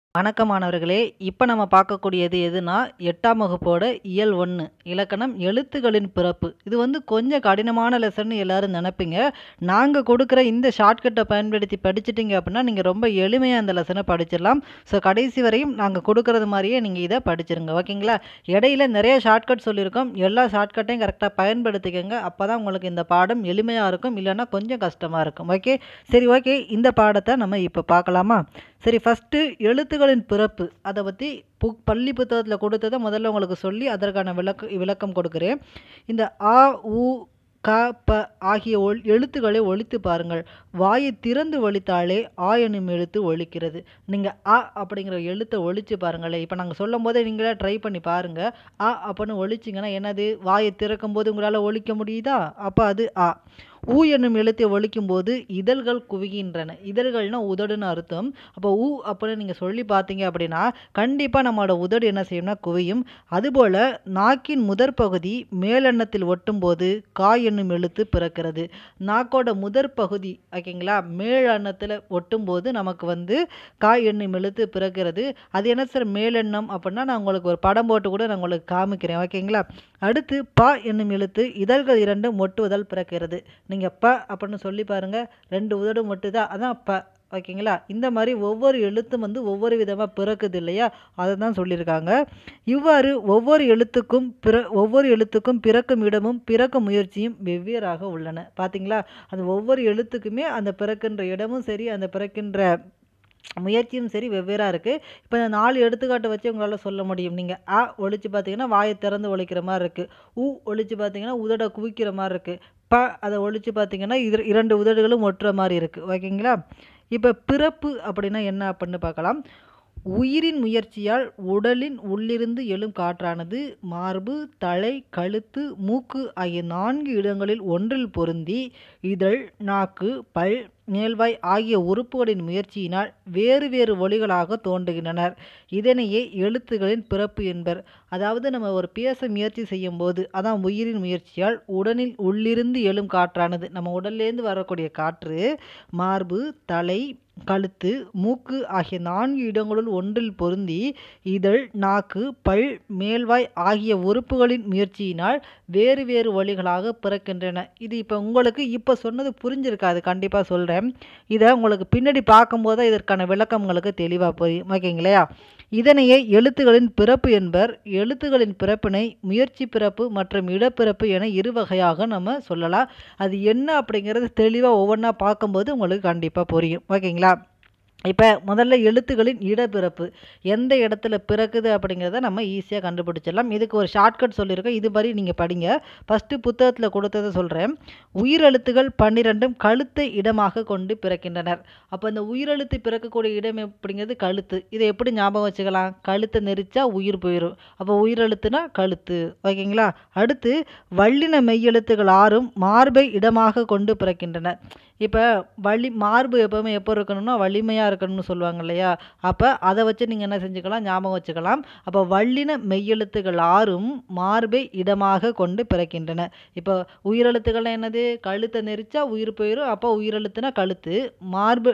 வணக்கம் மாணவர்களே இப்போ நம்ம பார்க்கக்கூடியது எதுனா எட்டாம் வகுப்போட இயல் ஒன்று இலக்கணம் எழுத்துகளின் பிறப்பு இது வந்து கொஞ்சம் கடினமான லெசன் எல்லாரும் நினைப்பீங்க நாங்கள் கொடுக்குற இந்த ஷார்ட்கட்டை பயன்படுத்தி படிச்சிட்டிங்க அப்படின்னா நீங்கள் ரொம்ப எளிமையாக அந்த லெசனை படிச்சிடலாம் ஸோ கடைசி வரையும் நாங்கள் கொடுக்குறது மாதிரியே நீங்கள் இதை படிச்சிருங்க ஓகேங்களா இடையில நிறைய ஷார்ட்கட் சொல்லியிருக்கோம் எல்லா ஷார்ட்கட்டையும் கரெக்டாக பயன்படுத்திக்கோங்க அப்போ தான் உங்களுக்கு இந்த பாடம் எளிமையாக இருக்கும் இல்லைன்னா கொஞ்சம் கஷ்டமாக இருக்கும் ஓகே சரி ஓகே இந்த பாடத்தை நம்ம இப்போ பார்க்கலாமா சரி ஃபஸ்ட்டு எழுத்துகளின் பிறப்பு அதை பற்றி புக் பள்ளி புத்தகத்தில் கொடுத்ததை முதல்ல உங்களுக்கு சொல்லி அதற்கான விளக்க விளக்கம் கொடுக்குறேன் இந்த ஆ உ க ப ஆகிய ஒல் எழுத்துக்களை ஒழித்து பாருங்கள் வாயை திறந்து ஒழித்தாலே ஆ எனும் எழுத்து ஒழிக்கிறது நீங்கள் அ அப்படிங்கிற எழுத்தை ஒழிச்சு பாருங்களேன் இப்போ நாங்கள் சொல்லும் போதே நீங்களே ட்ரை பண்ணி பாருங்கள் அ அப்படின்னு ஒழிச்சிங்கன்னா என்னது வாயை திறக்கும் போது உங்களால் ஒழிக்க முடியுதா அப்போ அது அ ஊ என்னும் எழுத்தை ஒழிக்கும் போது இதழ்கள் குவிகின்றன இதழ்கள்னா உதடுன்னு அர்த்தம் அப்போ ஊ அப்படின்னு நீங்கள் சொல்லி பார்த்தீங்க அப்படின்னா கண்டிப்பாக நம்மளோட உதடு என்ன செய்யும்னா குவியும் அதுபோல் நாக்கின் முதற் பகுதி மேலெண்ணத்தில் ஒட்டும் போது கா என்னும் எழுத்து பிறக்கிறது நாக்கோட முதற் பகுதி ஓகேங்களா மேல் எண்ணத்தில் ஒட்டும் போது நமக்கு வந்து கா என்னும் எழுத்து பிறக்கிறது அது என்ன சார் மேலெண்ணம் அப்படின்னா நான் உங்களுக்கு ஒரு படம் போட்டு கூட நான் உங்களுக்கு காமிக்கிறேன் ஓகேங்களா அடுத்து ப என்னும் எழுத்து இதழ்கள் இரண்டும் ஒட்டுவதால் பிறக்கிறது நீங்கள் ப அப்படின்னு சொல்லி பாருங்கள் ரெண்டு உதடு மட்டும் அதான் ப ஓகேங்களா இந்த மாதிரி ஒவ்வொரு எழுத்தும் வந்து ஒவ்வொரு விதமாக பிறக்குது இல்லையா அதை தான் சொல்லியிருக்காங்க இவ்வாறு ஒவ்வொரு எழுத்துக்கும் பிற ஒவ்வொரு எழுத்துக்கும் பிறக்கும் இடமும் பிறக்கும் முயற்சியும் வெவ்வேறாக உள்ளன பார்த்தீங்களா அந்த ஒவ்வொரு எழுத்துக்குமே அந்த பிறக்கின்ற இடமும் சரி அந்த பிறக்கின்ற முயற்சியும் சரி வெவ்வேறாக இருக்குது இப்போ இந்த நாலு எடுத்துக்காட்டை வச்சு உங்களால் சொல்ல முடியும் நீங்கள் அ ஒழிச்சு பார்த்தீங்கன்னா வாயை திறந்து ஒழிக்கிற மாதிரி இருக்குது உ ஒழிச்சு பார்த்தீங்கன்னா உதட குவிக்கிற மாதிரி இருக்குது ப அதை ஒழிச்சு பார்த்தீங்கன்னா இது இரண்டு உதடுகளும் ஒட்டுற மாதிரி இருக்குது ஓகேங்களா இப்போ பிறப்பு அப்படின்னா என்ன அப்படின்னு பார்க்கலாம் உயிரின் முயற்சியால் உடலின் உள்ளிருந்து எழும் காற்றானது மார்பு தலை கழுத்து மூக்கு ஆகிய நான்கு இடங்களில் ஒன்றில் பொருந்தி இதழ் நாக்கு பல் மேல்வாய் ஆகிய உறுப்புகளின் முயற்சியினால் வேறு வேறு ஒளிகளாக தோன்றுகின்றனர் இதனையே எழுத்துகளின் பிறப்பு என்பர் அதாவது நம்ம ஒரு பேச முயற்சி செய்யும் போது அதான் உயிரின் முயற்சியால் உடலில் உள்ளிருந்து எழும் காற்றானது நம்ம உடல்லேருந்து வரக்கூடிய காற்று மார்பு தலை கழுத்து மூக்கு ஆகிய நான்கு இடங்களுள் ஒன்றில் பொருந்தி இதழ் நாக்கு பல் மேல்வாய் ஆகிய உறுப்புகளின் முயற்சியினால் வேறு வேறு வழிகளாக பிறக்கின்றன இது இப்போ உங்களுக்கு இப்போ சொன்னது புரிஞ்சிருக்காது கண்டிப்பாக சொல்கிறேன் இதை உங்களுக்கு பின்னாடி பார்க்கும்போது இதற்கான விளக்கம் உங்களுக்கு தெளிவாக புரியும் ஓகேங்களா இதனையே எழுத்துகளின் பிறப்பு என்பர் எழுத்துகளின் பிறப்பினை முயற்சி பிறப்பு மற்றும் இடப்பிறப்பு என இரு வகையாக நம்ம சொல்லலாம் அது என்ன அப்படிங்கிறது தெளிவாக ஒவ்வொன்றா பார்க்கும்போது உங்களுக்கு கண்டிப்பாக புரியும் ஓகேங்களா இப்போ முதல்ல எழுத்துக்களின் இடப்பிறப்பு எந்த இடத்துல பிறக்குது அப்படிங்கிறத நம்ம ஈஸியாக கண்டுபிடிச்சிடலாம் இதுக்கு ஒரு ஷார்ட்கட் சொல்லியிருக்கோம் இது மாதிரி நீங்கள் படிங்க ஃபஸ்ட்டு புத்தகத்தில் கொடுத்ததை சொல்கிறேன் உயிரெழுத்துகள் பன்னிரெண்டும் கழுத்தை இடமாக கொண்டு பிறக்கின்றனர் அப்போ இந்த உயிரெழுத்து பிறக்கக்கூடிய இடம் அப்படிங்கிறது கழுத்து இதை எப்படி ஞாபகம் வச்சுக்கலாம் கழுத்தை நெரிச்சா உயிர் போயிடும் அப்போ உயிரெழுத்துனா கழுத்து ஓகேங்களா அடுத்து வல்லின மெய்யெழுத்துகள் ஆறும் மார்பை இடமாக கொண்டு பிறக்கின்றன இப்போ வலி மார்பு எப்போவுமே எப்போ இருக்கணும்னா வலிமையாக இருக்கணும்னு சொல்லுவாங்க இல்லையா அப்போ அதை வச்சு நீங்கள் என்ன செஞ்சுக்கலாம் ஞாபகம் வச்சுக்கலாம் அப்போ வல்லின மெய்யெழுத்துகள் ஆறும் மார்பை இடமாக கொண்டு பிறக்கின்றன இப்போ உயிரெழுத்துக்கள்லாம் என்னது கழுத்தை நெரிச்சா உயிர் போயிடும் அப்போ உயிரெழுத்துனா கழுத்து மார்பு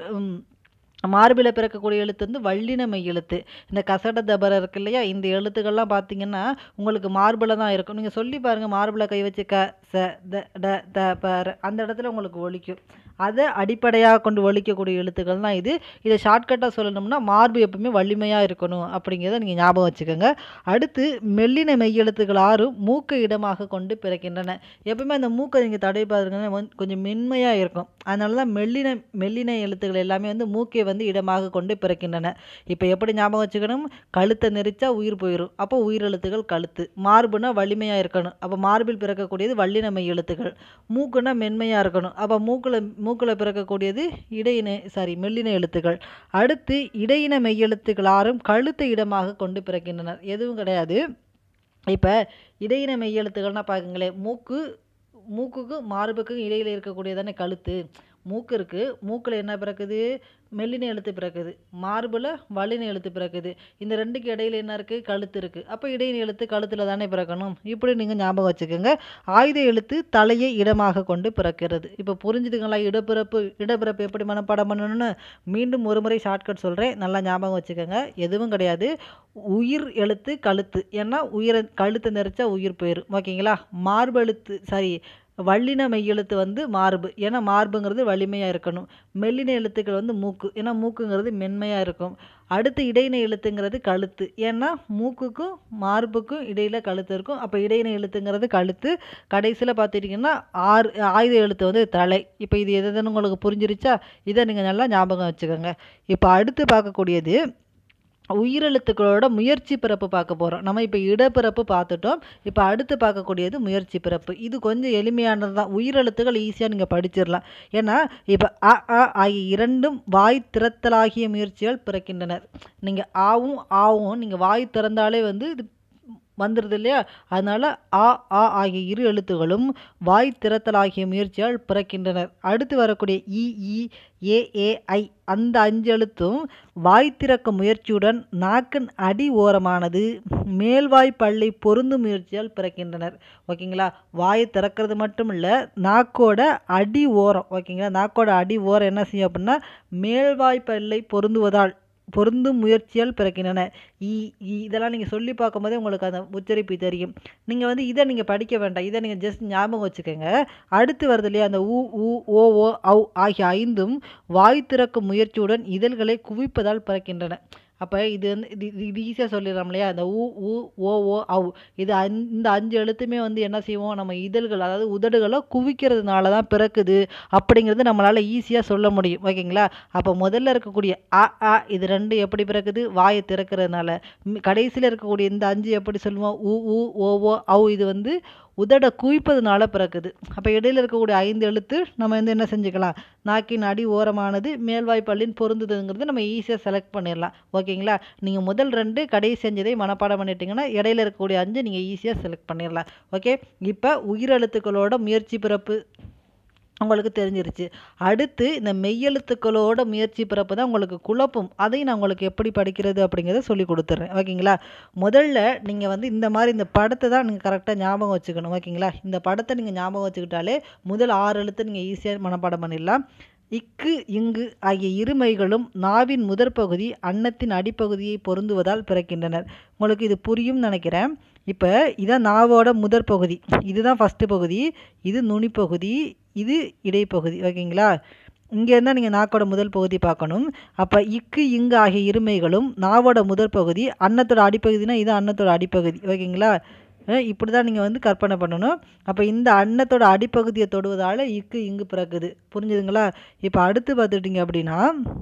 மார்பில் பிறக்கக்கூடிய எழுத்து வந்து வல்லின மெய் எழுத்து இந்த கசட தபர இருக்கு இல்லையா இந்த எழுத்துக்கள்லாம் பார்த்தீங்கன்னா உங்களுக்கு மார்பில் தான் இருக்கும் நீங்கள் சொல்லி பாருங்கள் மார்பில் கை வச்சு க ச த ட த ப அந்த இடத்துல உங்களுக்கு ஒழிக்கும் அதை அடிப்படையாக கொண்டு ஒழிக்கக்கூடிய எழுத்துக்கள் தான் இது இதை ஷார்ட்கட்டாக சொல்லணும்னா மார்பு எப்பவுமே வலிமையாக இருக்கணும் அப்படிங்கிறத நீங்கள் ஞாபகம் வச்சுக்கோங்க அடுத்து மெல்லின மெய்யெழுத்துக்கள் ஆறும் மூக்கை இடமாக கொண்டு பிறக்கின்றன எப்பவுமே அந்த மூக்கை நீங்கள் தடவி பாருங்கன்னா கொஞ்சம் மென்மையாக இருக்கும் அதனால தான் மெல்லின மெல்லின எழுத்துக்கள் எல்லாமே வந்து மூக்கை வந்து இடமாக கொண்டு பிறக்கின்றன இப்போ எப்படி ஞாபகம் வச்சுக்கணும் கழுத்தை நெரிச்சா உயிர் போயிடும் அப்போ உயிரெழுத்துகள் கழுத்து மார்புனா வலிமையாக இருக்கணும் அப்போ மார்பில் பிறக்கக்கூடியது வல்லின மெய் எழுத்துக்கள் மூக்குனா மென்மையாக இருக்கணும் அப்போ மூக்கில் மூக்கில் பிறக்கக்கூடியது இடையின சாரி மெல்லின எழுத்துக்கள் அடுத்து இடையின மெய்யெழுத்துக்கள் ஆறும் கழுத்தை இடமாக கொண்டு பிறக்கின்றனர் எதுவும் கிடையாது இப்போ இடையின மெய்யெழுத்துக்கள்னால் பார்க்குங்களேன் மூக்கு மூக்குக்கும் மார்புக்கும் இடையில் இருக்கக்கூடியதானே கழுத்து மூக்கு இருக்குது மூக்கில் என்ன பிறக்குது மெல்லின எழுத்து பிறக்குது மார்பில் வல்லின எழுத்து பிறக்குது இந்த ரெண்டுக்கு இடையில என்ன இருக்குது கழுத்து இருக்குது அப்போ இடையின எழுத்து கழுத்தில் தானே பிறக்கணும் இப்படி நீங்கள் ஞாபகம் வச்சுக்கோங்க ஆயுத எழுத்து தலையை இடமாக கொண்டு பிறக்கிறது இப்போ புரிஞ்சுதுங்களா இடப்பிறப்பு இடப்பிறப்பு எப்படி மனப்பாடம் பண்ணணும்னு மீண்டும் ஒரு முறை ஷார்ட்கட் சொல்கிறேன் நல்லா ஞாபகம் வச்சுக்கோங்க எதுவும் கிடையாது உயிர் எழுத்து கழுத்து ஏன்னா உயிரை கழுத்தை நெரிச்சா உயிர் போயிடும் ஓகேங்களா மார்பு எழுத்து சாரி வல்லின மெய்யெழுத்து வந்து மார்பு ஏன்னா மார்புங்கிறது வலிமையாக இருக்கணும் மெல்லின எழுத்துக்கள் வந்து மூக்கு ஏன்னா மூக்குங்கிறது மென்மையாக இருக்கும் அடுத்து இடையின எழுத்துங்கிறது கழுத்து ஏன்னா மூக்குக்கும் மார்புக்கும் இடையில கழுத்து இருக்கும் அப்போ இடையின எழுத்துங்கிறது கழுத்து கடைசியில் பார்த்துட்டிங்கன்னா ஆறு ஆயுத எழுத்து வந்து தலை இப்போ இது எது எதுன்னு உங்களுக்கு புரிஞ்சிருச்சா இதை நீங்கள் நல்லா ஞாபகம் வச்சுக்கோங்க இப்போ அடுத்து பார்க்கக்கூடியது உயிரெழுத்துக்களோட முயற்சி பிறப்பு பார்க்க போகிறோம் நம்ம இப்போ இடப்பிறப்பு பார்த்துட்டோம் இப்போ அடுத்து பார்க்கக்கூடியது முயற்சி பிறப்பு இது கொஞ்சம் எளிமையானது தான் உயிரெழுத்துக்கள் ஈஸியாக நீங்கள் படிச்சிடலாம் ஏன்னா இப்போ அ ஆ ஆகிய இரண்டும் வாய் திறத்தலாகிய முயற்சிகள் பிறக்கின்றனர் நீங்கள் ஆவும் ஆவும் நீங்கள் வாய் திறந்தாலே வந்து இது வந்துடுது இல்லையா அதனால் ஆ ஆ ஆகிய இரு எழுத்துகளும் வாய் திறத்தல் ஆகிய முயற்சியால் பிறக்கின்றனர் அடுத்து வரக்கூடிய இ இ ஏ ஏ ஐ அந்த அஞ்சு எழுத்தும் வாய் திறக்கும் முயற்சியுடன் நாக்கின் அடி ஓரமானது மேல்வாய் பல்லை பொருந்தும் முயற்சியால் பிறக்கின்றனர் ஓகேங்களா வாயை திறக்கிறது மட்டும் இல்லை நாக்கோட அடி ஓரம் ஓகேங்களா நாக்கோட அடி ஓரம் என்ன செய்யும் அப்படின்னா மேல்வாய் பல்லை பொருந்துவதால் பொருந்தும் முயற்சியால் பிறக்கின்றன இ இ இதெல்லாம் நீங்கள் சொல்லி பார்க்கும்போதே உங்களுக்கு அந்த உச்சரிப்பு தெரியும் நீங்கள் வந்து இதை நீங்கள் படிக்க வேண்டாம் இதை நீங்கள் ஜஸ்ட் ஞாபகம் வச்சுக்கோங்க அடுத்து வருது இல்லையா அந்த உ உ ஓ ஓ ஔ ஆகிய ஐந்தும் வாய் திறக்கும் முயற்சியுடன் இதழ்களை குவிப்பதால் பிறக்கின்றன அப்போ இது வந்து இது இது- இது ஈஸியாக சொல்லிடலாம் இல்லையா அந்த உ உ ஓ ஓ ஔ இது அஞ் இந்த அஞ்சு எழுத்துமே வந்து என்ன செய்வோம் நம்ம இதழ்கள் அதாவது உதடுகளை குவிக்கிறதுனால தான் பிறக்குது அப்படிங்கிறது நம்மளால் ஈஸியாக சொல்ல முடியும் ஓகேங்களா அப்போ முதல்ல இருக்கக்கூடிய அ ஆ இது ரெண்டு எப்படி பிறக்குது வாயை திறக்கிறதுனால கடைசியில் இருக்கக்கூடிய இந்த அஞ்சு எப்படி சொல்லுவோம் உ உ ஓ ஓ ஔ இது வந்து உதட குவிப்பதுனால பிறக்குது அப்போ இடையில இருக்கக்கூடிய ஐந்து எழுத்து நம்ம வந்து என்ன செஞ்சுக்கலாம் நாக்கின் அடி ஓரமானது மேல்வாய் பல்லின் பொருந்துதுங்கிறது நம்ம ஈஸியாக செலக்ட் பண்ணிடலாம் ஓகேங்களா நீங்கள் முதல் ரெண்டு கடைசி செஞ்சதை மனப்பாடம் பண்ணிட்டீங்கன்னா இடையில இருக்கக்கூடிய அஞ்சு நீங்கள் ஈஸியாக செலக்ட் பண்ணிடலாம் ஓகே இப்போ உயிரெழுத்துக்களோட முயற்சி பிறப்பு உங்களுக்கு தெரிஞ்சிருச்சு அடுத்து இந்த மெய்யெழுத்துக்களோட முயற்சி பிறப்பு தான் உங்களுக்கு குழப்பம் அதையும் நான் உங்களுக்கு எப்படி படிக்கிறது அப்படிங்கிறத சொல்லி கொடுத்துட்றேன் ஓகேங்களா முதல்ல நீங்கள் வந்து இந்த மாதிரி இந்த படத்தை தான் நீங்கள் கரெக்டாக ஞாபகம் வச்சுக்கணும் ஓகேங்களா இந்த படத்தை நீங்கள் ஞாபகம் வச்சுக்கிட்டாலே முதல் ஆறு எழுத்து நீங்கள் ஈஸியாக மனப்பாடம் பண்ணிடலாம் இக்கு இங்கு ஆகிய இருமைகளும் நாவின் முதற் பகுதி அன்னத்தின் அடிப்பகுதியை பொருந்துவதால் பிறக்கின்றனர் உங்களுக்கு இது புரியும் நினைக்கிறேன் இப்போ இதான் நாவோட முதற் பகுதி இதுதான் ஃபஸ்ட்டு பகுதி இது நுனிப்பகுதி இது இடைப்பகுதி ஓகேங்களா இங்கே இருந்தால் நீங்கள் நாக்கோட முதல் பகுதி பார்க்கணும் அப்போ இக்கு இங்கு ஆகிய இருமைகளும் நாவோட முதற் பகுதி அன்னத்தோட அடிப்பகுதினா இது அன்னத்தோட அடிப்பகுதி ஓகேங்களா அஹ் இப்படி தான் நீங்கள் வந்து கற்பனை பண்ணணும் அப்போ இந்த அன்னத்தோட அடிப்பகுதியை தொடுவதால் இக்கு இங்கு பிறக்குது புரிஞ்சுதுங்களா இப்போ அடுத்து பார்த்துட்டிங்க அப்படின்னா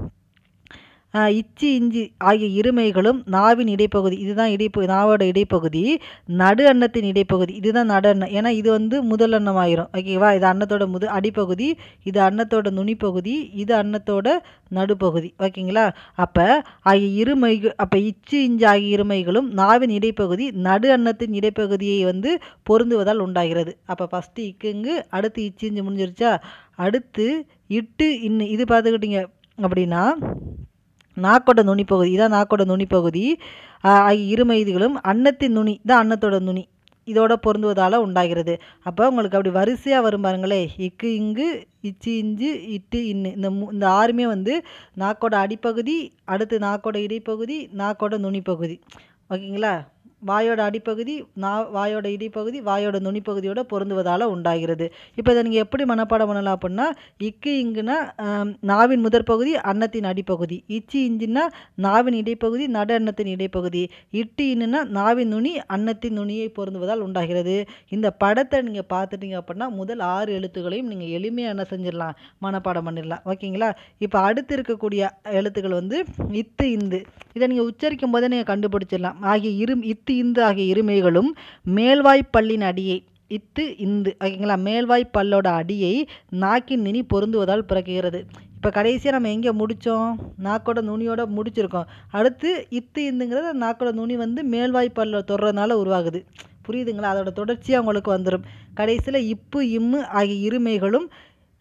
ஆஹ் இச்சி இஞ்சி ஆகிய இருமைகளும் நாவின் இடைப்பகுதி இதுதான் இடைப்பகுதி நாவோட இடைப்பகுதி நடு அன்னத்தின் இடைப்பகுதி இதுதான் நடு அன்னம் ஏன்னா இது வந்து முதல் அன்னம் ஆயிரும் ஓகேவா இது அன்னத்தோட முது அடிப்பகுதி இது அன்னத்தோட நுனிப்பகுதி இது அன்னத்தோட நடுப்பகுதி ஓகேங்களா அப்போ ஆகிய இருமைகள் அப்போ இச்சி இஞ்சி ஆகிய இருமைகளும் நாவின் இடைப்பகுதி நடு அன்னத்தின் இடைப்பகுதியை வந்து பொருந்துவதால் உண்டாகிறது அப்போ ஃபஸ்ட்டு இக்குங்கு அடுத்து இச்சி இஞ்சி முடிஞ்சிருச்சா அடுத்து இட்டு இன்னு இது பார்த்துக்கிட்டிங்க அப்படின்னா நாக்கோட நுனிப்பகுதி இதான் நாக்கோட நுனிப்பகுதி ஆஹ் ஆகிய இருமை இதுகளும் அன்னத்தின் நுனி தான் அன்னத்தோட நுனி இதோட பொருந்துவதால் உண்டாகிறது அப்போ உங்களுக்கு அப்படி வரிசையாக வரும் பாருங்களே இக்கு இங்கு இச்சி இஞ்சு இட்டு இன்னு இந்த மூ இந்த ஆறுமே வந்து நாக்கோட அடிப்பகுதி அடுத்து நாக்கோட இடைப்பகுதி நாக்கோட நுனிப்பகுதி ஓகேங்களா வாயோட அடிப்பகுதி நா வாயோட இடைப்பகுதி வாயோட நுனிப்பகுதியோட பொருந்துவதால் உண்டாகிறது இப்போ இதை நீங்கள் எப்படி மனப்பாடம் பண்ணலாம் அப்படின்னா இக்கு இங்குனா ஆம், நாவின் முதற் பகுதி அன்னத்தின் அடிப்பகுதி இச்சி இஞ்சின்னா நாவின் இடைப்பகுதி நடு அன்னத்தின் இடைப்பகுதி இட்டு இன்னுனா நாவின் நுனி அன்னத்தின் நுனியை பொருந்துவதால் உண்டாகிறது இந்த படத்தை நீங்கள் பார்த்துட்டீங்க அப்படின்னா முதல் ஆறு எழுத்துக்களையும் நீங்கள் எளிமையாக என்ன செஞ்சிடலாம் மனப்பாடம் பண்ணிடலாம் ஓகேங்களா இப்போ அடுத்து இருக்கக்கூடிய எழுத்துக்கள் வந்து இத்து இந்து இதை நீங்கள் உச்சரிக்கும் போதே நீங்கள் கண்டுபிடிச்சிடலாம் ஆகிய இரு இத்து இந்து ஆகிய இருமைகளும் மேல்வாய் பல்லின் அடியை இத்து இந்து ஓகேங்களா மேல்வாய் பல்லோட அடியை நாக்கின் நுனி பொருந்துவதால் பிறக்குகிறது இப்போ கடைசியாக நம்ம எங்கே முடித்தோம் நாக்கோட நுனியோட முடிச்சிருக்கோம் அடுத்து இத்து இந்துங்கிறது நாக்கோட நுனி வந்து மேல்வாய் பல்ல தொடுறதுனால உருவாகுது புரியுதுங்களா அதோட தொடர்ச்சியாக உங்களுக்கு வந்துடும் கடைசியில் இப்பு இம்மு ஆகிய இருமைகளும்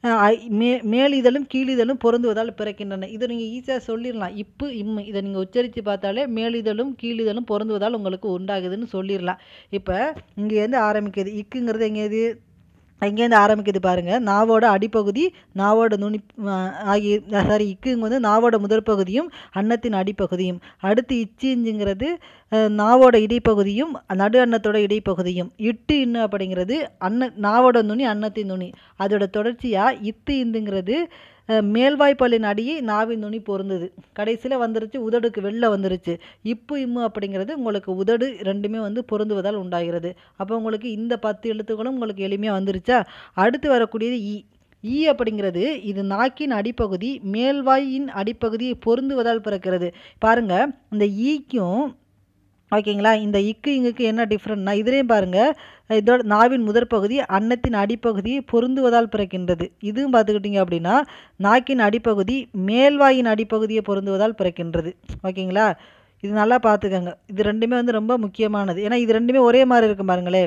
அஹ் ஐ- மே மேலிதழும் கீழிதழும் பொருந்துவதால் பிறக்கின்றன இதை நீங்கள் ஈஸியாக சொல்லிடலாம் இப்பு இம்மு இதை நீங்கள் உச்சரித்து பார்த்தாலே மேலிதழும் கீழிதழும் பொருந்துவதால் உங்களுக்கு உண்டாகுதுன்னு சொல்லிடலாம் இப்போ இங்கேருந்து ஆரம்பிக்குது இக்குங்கிறது எங்கேயுது இங்கேருந்து ஆரம்பிக்குது பாருங்க நாவோட அடிப்பகுதி நாவோட நுனி அஹ் ஆகிய சாரி இக்குங்க வந்து நாவோட முதற் பகுதியும் அன்னத்தின் அடிப்பகுதியும் அடுத்து இச்சிஞ்சுங்கிறது அஹ், நாவோட இடைப்பகுதியும் நடு அன்னத்தோட இடைப்பகுதியும் இட்டு இன்னு அப்படிங்கிறது அன்ன நாவோட நுனி அன்னத்தின் நுனி அதோட தொடர்ச்சியாக இத்து இந்துங்கிறது அஹ், மேல்வாய்ப்பல்லின் அடியை நாவின் நுனி பொருந்தது கடைசியில் வந்துருச்சு உதடுக்கு வெளில வந்துருச்சு இப்பு இம்மு அப்படிங்கிறது உங்களுக்கு உதடு ரெண்டுமே வந்து பொருந்துவதால் உண்டாகிறது அப்போ உங்களுக்கு இந்த பத்து எழுத்துக்களும் உங்களுக்கு எளிமையாக வந்துருச்சா அடுத்து வரக்கூடியது இ ஈ அப்படிங்கிறது இது நாக்கின் அடிப்பகுதி மேல்வாயின் அடிப்பகுதியை பொருந்துவதால் பிறக்கிறது பாருங்க இந்த ஈக்கும் ஓகேங்களா இந்த இக்கு இங்குக்கு என்ன டிஃப்ரெண்ட்னா இதுலேயும் பாருங்க இதோட நாவின் முதற் பகுதி அன்னத்தின் அடிப்பகுதியை பொருந்துவதால் பிறக்கின்றது இதுவும் பார்த்துக்கிட்டிங்க அப்படின்னா நாக்கின் அடிப்பகுதி மேல்வாயின் அடிப்பகுதியை பொருந்துவதால் பிறக்கின்றது ஓகேங்களா இது நல்லா பார்த்துக்கோங்க இது ரெண்டுமே வந்து ரொம்ப முக்கியமானது ஏன்னா இது ரெண்டுமே ஒரே மாதிரி இருக்கும் பாருங்களே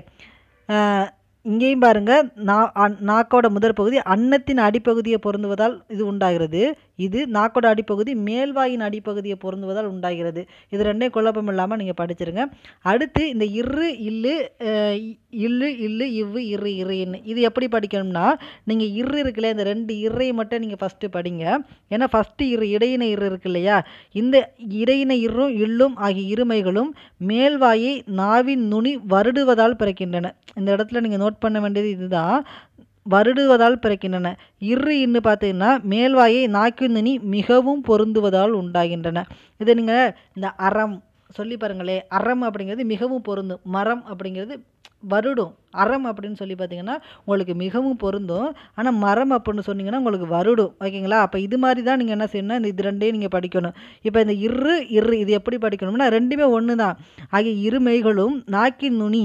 ஆஹ் இங்கேயும் பாருங்க நா அன்- நாக்கோட முதற் பகுதி அன்னத்தின் அடிப்பகுதியை பொருந்துவதால் இது உண்டாகிறது இது நாக்கோட அடிப்பகுதி மேல்வாயின் அடிப்பகுதியை பொருந்துவதால் உண்டாகிறது இது ரெண்டையும் குழப்பம் இல்லாமல் நீங்கள் படிச்சிருங்க அடுத்து இந்த இரு இல்லு அஹ் இ- இல்லு இல்லு இவ்வு இரு இரு இன்னு இது எப்படி படிக்கணும்னா நீங்கள் இரு இருக்குல்ல இந்த ரெண்டு இறை மட்டும் நீங்கள் ஃபஸ்ட்டு படிங்க ஏன்னா ஃபஸ்ட்டு இரு இடையின இரு இருக்கு இல்லையா இந்த இடையின இரும் இல்லும் ஆகிய இருமைகளும் மேல்வாயை நாவின் நுனி வருடுவதால் பிறக்கின்றன இந்த இடத்துல நீங்கள் நோட் பண்ண வேண்டியது இதுதான் வருடுவதால் பிறக்கின்றன இரு இன்னு பார்த்தீங்கன்னா மேல்வாயை நாக்கின் நுனி மிகவும் பொருந்துவதால் உண்டாகின்றன இதை நீங்கள் இந்த அறம் சொல்லி பாருங்களே அறம் அப்படிங்கிறது மிகவும் பொருந்தும் மரம் அப்படிங்கிறது வருடும் அறம் அப்படின்னு சொல்லி பார்த்தீங்கன்னா உங்களுக்கு மிகவும் பொருந்தும் ஆனால் மரம் அப்படின்னு சொன்னீங்கன்னா உங்களுக்கு வருடும் ஓகேங்களா அப்போ இது மாதிரி தான் நீங்கள் என்ன செய்யணும்னா இந்த இது ரெண்டையும் நீங்கள் படிக்கணும் இப்போ இந்த இரு இரு இது எப்படி படிக்கணும்னா ரெண்டுமே ஒன்று தான் ஆகிய இருமைகளும் நாக்கின் நுனி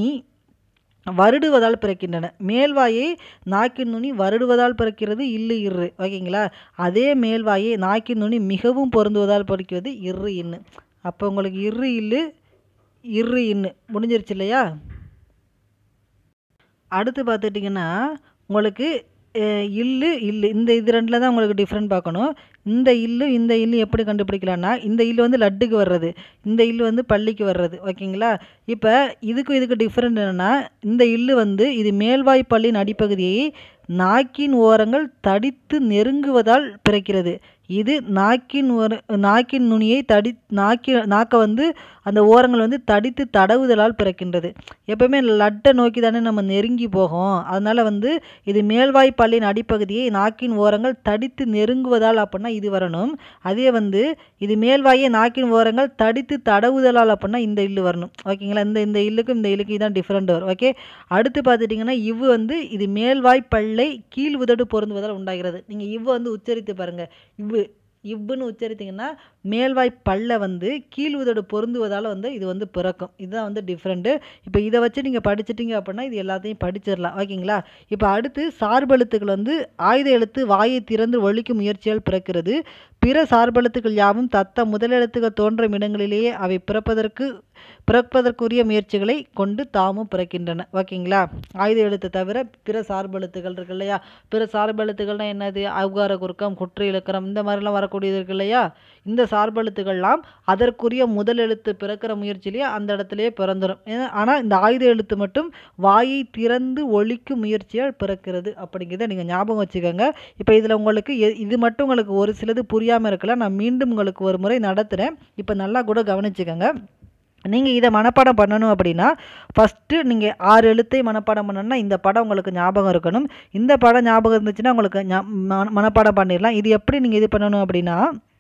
வருடுவதால் பிறக்கின்றன மேல்வாயை நாக்கின் நுனி வருடுவதால் பிறக்கிறது இல்லு இரு ஓகேங்களா அதே மேல்வாயை நாக்கின் நுனி மிகவும் பொருந்துவதால் பிறக்கிறது இரு இன்னு அப்போ உங்களுக்கு இரு இல்லு இரு இன்னு முடிஞ்சிருச்சு இல்லையா அடுத்து பார்த்துட்டிங்கன்னா உங்களுக்கு அஹ், இல்லு இல்லு இந்த இது ரெண்டில் தான் உங்களுக்கு டிஃப்ரெண்ட் பார்க்கணும் இந்த இல்லு இந்த இல்லு எப்படி கண்டுபிடிக்கலாம்னா இந்த இல்லு வந்து லட்டுக்கு வர்றது இந்த இல்லு வந்து பள்ளிக்கு வர்றது ஓகேங்களா இப்போ இதுக்கும் இதுக்கு டிஃப்ரெண்ட் என்னென்னா இந்த இல்லு வந்து இது மேல்வாய் பல்லின் அடிப்பகுதியை நாக்கின் ஓரங்கள் தடித்து நெருங்குவதால் பிறக்கிறது இது நாக்கின் ஓர நாக்கின் நுனியை தடி நாக்கி நாக்கை வந்து அந்த ஓரங்கள் வந்து தடித்து தடவுதலால் பிறக்கின்றது எப்பவுமே லட்டை நோக்கி தானே நம்ம நெருங்கி போகும் அதனால் வந்து இது மேல்வாய் பல்லின் அடிப்பகுதியை நாக்கின் ஓரங்கள் தடித்து நெருங்குவதால் அப்படின்னா இது வரணும் அதே வந்து இது மேல்வாயை நாக்கின் ஓரங்கள் தடித்து தடவுதலால் அப்படின்னா இந்த இல்லு வரணும் ஓகேங்களா இந்த இந்த இல்லுக்கும் இந்த இல்லுக்கும் இதான் டிஃப்ரெண்ட் வரும் ஓகே அடுத்து பார்த்துட்டிங்கன்னா இவ்வு வந்து இது மேல்வாய் பல்லை கீழ் உதடு பொருந்துவதால் உண்டாகிறது நீங்கள் இவ்வு வந்து உச்சரித்து பாருங்கள் இவ்வு இவ்வுன்னு உச்சரித்தீங்கன்னா மேல்வாய் பல்ல வந்து கீழ் உதடு பொருந்துவதால் வந்து இது வந்து பிறக்கும் இதுதான் வந்து டிஃப்ரெண்ட்டு இப்போ இதை வச்சு நீங்கள் படிச்சிட்டிங்க அப்படின்னா இது எல்லாத்தையும் படிச்சிடலாம் ஓகேங்களா இப்போ அடுத்து சார்பெழுத்துக்கள் வந்து ஆயுத எழுத்து வாயை திறந்து ஒழிக்கும் முயற்சியால் பிறக்கிறது பிற சார்பெழுத்துக்கள் யாவும் தத்த முதலெழுத்துக்கள் தோன்றும் இடங்களிலேயே அவை பிறப்பதற்கு பிறப்பதற்குரிய முயற்சிகளை கொண்டு தாமும் பிறக்கின்றன ஓகேங்களா ஆயுத எழுத்து தவிர பிற சார்பெழுத்துக்கள் இருக்கு இல்லையா பிற சார்பெழுத்துக்கள்னா என்னது அவுகார குறுக்கம் குற்ற இலக்கணம் இந்த மாதிரிலாம் வரக்கூடியது இருக்கு இல்லையா இந்த சார்பெழுத்துக்கள்லாம் அதற்குரிய முதல் எழுத்து பிறக்கிற முயற்சியிலேயே அந்த இடத்துலயே பிறந்துடும் ஆனால் இந்த ஆயுத எழுத்து மட்டும் வாயை திறந்து ஒழிக்கும் முயற்சியால் பிறக்கிறது அப்படிங்கிறத நீங்கள் ஞாபகம் வச்சுக்கோங்க இப்போ இதில் உங்களுக்கு எ- இது மட்டும் உங்களுக்கு ஒரு சிலது புரியாமல் இருக்கலாம் நான் மீண்டும் உங்களுக்கு ஒரு முறை நடத்துகிறேன் இப்போ நல்லா கூட கவனிச்சுக்கோங்க நீங்கள் இதை மனப்பாடம் பண்ணணும் அப்படின்னா ஃபஸ்ட்டு நீங்கள் ஆறு எழுத்தை மனப்பாடம் பண்ணணும்னா இந்த படம் உங்களுக்கு ஞாபகம் இருக்கணும் இந்த படம் ஞாபகம் இருந்துச்சுன்னா உங்களுக்கு ஞா- மன- மனப்பாடம் பண்ணிடலாம் இது எப்படி நீங்கள் இது பண்ணணும் அப்படின்னா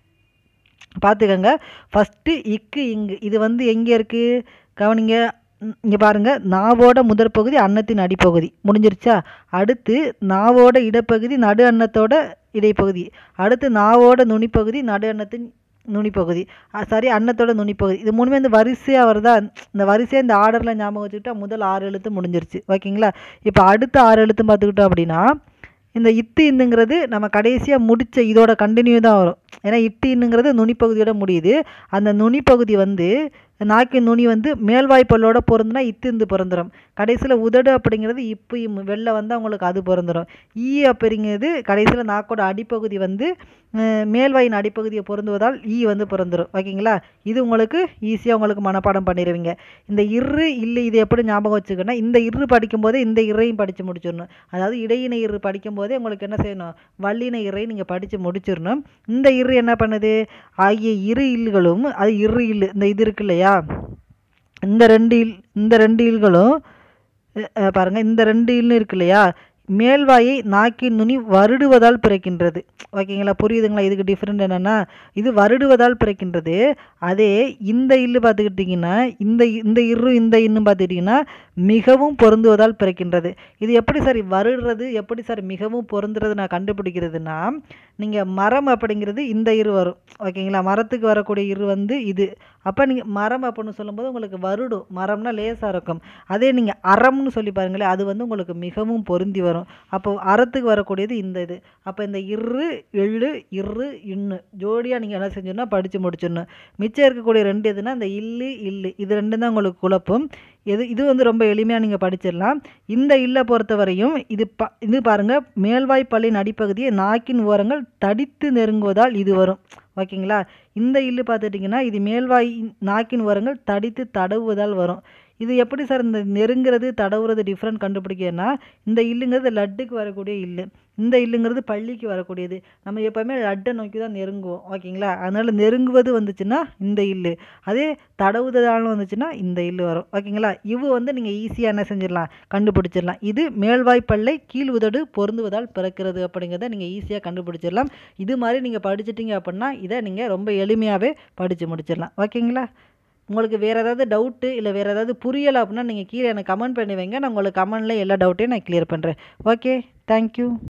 பார்த்துக்கோங்க ஃபஸ்ட்டு இக்கு இங்கு இது வந்து எங்கே இருக்குது கவனிங்க இங்கே பாருங்கள் நாவோட முதற் பகுதி அன்னத்தின் அடிப்பகுதி முடிஞ்சிருச்சா அடுத்து நாவோட இடப்பகுதி நடு அன்னத்தோட இடைப்பகுதி அடுத்து நாவோட நுனிப்பகுதி நடு அன்னத்தின் நுனிப்பகுதி அஹ் சாரி அன்னத்தோட நுனிப்பகுதி இது மூணுமே இந்த வரிசையாக வருதா இந்த வரிசையாக இந்த ஆர்டரில் ஞாபகம் வச்சுக்கிட்டா முதல் ஆறு எழுத்து முடிஞ்சிருச்சு ஓகேங்களா இப்போ அடுத்த ஆறு எழுத்து பார்த்துக்கிட்டோம் அப்படின்னா இந்த இத்து இந்துங்கிறது நம்ம கடைசியாக முடிச்ச இதோட கண்டினியூ தான் வரும் ஏன்னா இட்டின்னுங்கிறது நுனிப்பகுதியோட முடியுது அந்த நுனிப்பகுதி வந்து நாக்கின் நுனி வந்து மேல்வாய் பல்லோட பொருந்துனா இத்திந்து பிறந்துடும் கடைசியில் உதடு அப்படிங்கிறது இப்போ வெளில வந்து அவங்களுக்கு அது பிறந்துடும் ஈ அப்படிங்கிறது கடைசியில் நாக்கோட அடிப்பகுதி வந்து அஹ், மேல்வாயின் அடிப்பகுதியை பொருந்துவதால் ஈ வந்து பிறந்துடும் ஓகேங்களா இது உங்களுக்கு ஈஸியாக உங்களுக்கு மனப்பாடம் பண்ணிடுவீங்க இந்த இரு இல்லை இது எப்படி ஞாபகம் வச்சுக்கணும்னா இந்த இரு படிக்கும்போதே இந்த இறையும் படித்து முடிச்சிடணும் அதாவது இடையினை இரு படிக்கும்போதே உங்களுக்கு என்ன செய்யணும் வல்லின இறை நீங்கள் படித்து முடிச்சிடணும் இந்த இரு என்ன பண்ணுது ஆகிய இரு இல்லுகளும் அது இரு இல்லு இந்த இது இருக்கு இல்லையா இந்த ரெண்டு இல் இந்த ரெண்டு இல்களும் அஹ், அஹ், பாருங்க இந்த ரெண்டு இல்னு இருக்கு இல்லையா மேல்வாயை நாக்கின் நுனி வருடுவதால் பிறக்கின்றது ஓகேங்களா புரியுதுங்களா இதுக்கு டிஃப்ரெண்ட் என்னென்னா இது வருடுவதால் பிறக்கின்றது அதே இந்த இல்லு பார்த்துக்கிட்டிங்கன்னா இந்த இ- இந்த இரு இந்த இன்னும் பார்த்துக்கிட்டிங்கன்னா மிகவும் பொருந்துவதால் பிறக்கின்றது இது எப்படி சார் வருடுறது எப்படி சார் மிகவும் பொருந்துறது நான் கண்டுபிடிக்கிறதுனா நீங்கள் மரம் அப்படிங்கிறது இந்த இரு வரும் ஓகேங்களா மரத்துக்கு வரக்கூடிய இரு வந்து இது அப்போ நீங்கள் மரம் அப்படின்னு சொல்லும்போது உங்களுக்கு வருடும் மரம்னா லேசாக இருக்கும் அதே நீங்கள் அறம்னு சொல்லி பாருங்களேன் அது வந்து உங்களுக்கு மிகவும் பொருந்தி வரும் அப்போ அறத்துக்கு வரக்கூடியது இந்த இது அப்போ இந்த இரு எள்ளு இரு இன்னு ஜோடியாக நீங்கள் என்ன செஞ்சோன்னா படித்து முடிச்சிடணும் மிச்சம் இருக்கக்கூடிய ரெண்டு எதுனா இந்த இல்லு இல்லு இது ரெண்டும் தான் உங்களுக்கு குழப்பம் எது இது வந்து ரொம்ப எளிமையாக நீங்கள் படிச்சிடலாம் இந்த இல்லை பொறுத்தவரையும் இது ப இது பாருங்கள் மேல்வாய் பல்லின் அடிப்பகுதியை நாக்கின் ஓரங்கள் தடித்து நெருங்குவதால் இது வரும் ஓகேங்களா இந்த இல்லு பார்த்துட்டிங்கன்னா இது மேல்வாய் நாக்கின் ஓரங்கள் தடித்து தடவுவதால் வரும் இது எப்படி சார் இந்த நெருங்கிறது தடவுறது டிஃப்ரெண்ட் கண்டுபிடிக்கிறதுனா இந்த இல்லுங்கிறது லட்டுக்கு வரக்கூடிய இல்லு இந்த இல்லுங்கிறது பள்ளிக்கு வரக்கூடியது நம்ம எப்போவுமே லட்டை நோக்கி தான் நெருங்குவோம் ஓகேங்களா அதனால் நெருங்குவது வந்துச்சுன்னா இந்த இல்லு அதே தடவுதலாலும் வந்துச்சுன்னா இந்த இல்லு வரும் ஓகேங்களா இவு வந்து நீங்கள் ஈஸியாக என்ன செஞ்சிடலாம் கண்டுபிடிச்சிடலாம் இது மேல்வாய் பல்லை கீழ் உதடு பொருந்துவதால் பிறக்கிறது அப்படிங்கிறத நீங்கள் ஈஸியாக கண்டுபிடிச்சிடலாம் இது மாதிரி நீங்கள் படிச்சிட்டிங்க அப்படின்னா இதை நீங்கள் ரொம்ப எளிமையாகவே படித்து முடிச்சிடலாம் ஓகேங்களா உங்களுக்கு வேறு ஏதாவது டவுட்டு இல்லை வேறு ஏதாவது புரியலை அப்படின்னா நீங்கள் கீழே எனக்கு கமெண்ட் பண்ணி வைங்க நான் உங்களுக்கு கமெண்ட்டில் எல்லா டவுட்டையும் நான் கிளியர் பண்ணுறேன் ஓகே தேங்க்யூ